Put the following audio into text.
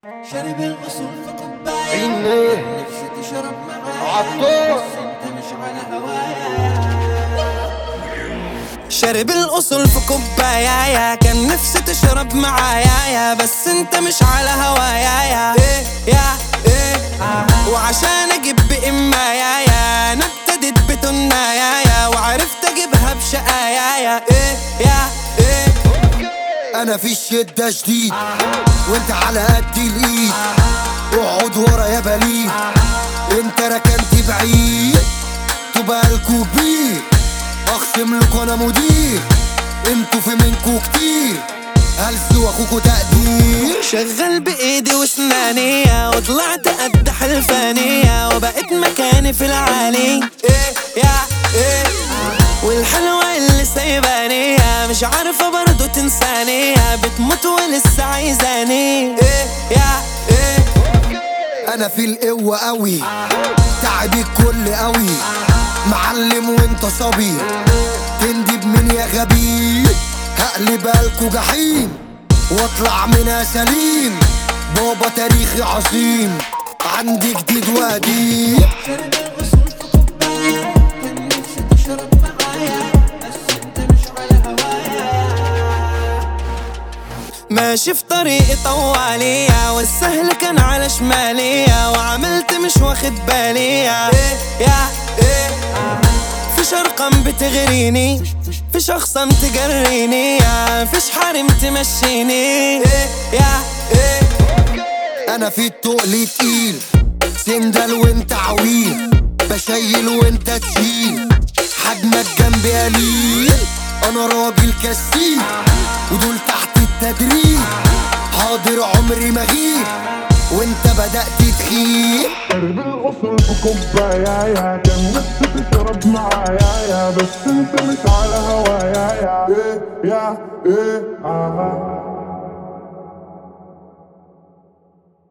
شرب الأصول في كوباية عيني نفسي تشرب معايا عطور. بس انت مش على هوايا شرب الأصول في كوبايا كان نفسي تشرب معايا يا بس انت مش على هوايا يا ايه يا ايه وعشان اجيب بإمايا يا انا ابتديت بتنايا يا وعرفت اجيبها بشقايا يا ايه يا ايه انا في الشدة جديد وانت على قد الايد اقعد ورا يا بليد انت ركنت بعيد تبقى الكوبير اخصم لكوا انا مدير انتوا في منكوا كتير هلس واخوكوا تقدير شغل بايدي واسنانية وطلعت قد حلفانية وبقيت مكاني في العالي ايه يا ايه والحلوة اللي سايبانية مش عارفة برضو تنسانية بتموت ولسه عايزاني ايه يا ايه انا في القوة قوي تعبي الكل قوي معلم وانت صبي تندب من يا غبي هقلب الكو جحيم واطلع منها سليم بابا تاريخي عظيم عندي جديد وقديم شرب الأصول في كوباية كان نفسي تشرب معايا بس انت مش على هوايا ماشي في طريقي طوالية والسهل كان على شمالية وعملت مش واخد بالي يا ايه يا ايه فيش ارقام بتغريني فيش اخصام تجريني يا فيش حريم تمشيني ايه يا ايه انا في التقل تقيل سندل وانت عويل بشيل وانت تشيل حجمك جنبي قليل انا راجل كسيل ودول تحت التدريب حاضر عمري ما غيب وانت بدأت تخيب شرب الأصل في كوبايا كان نفسي تشرب معايا يا بس انت مش على هوايا يا ايه يا ايه آه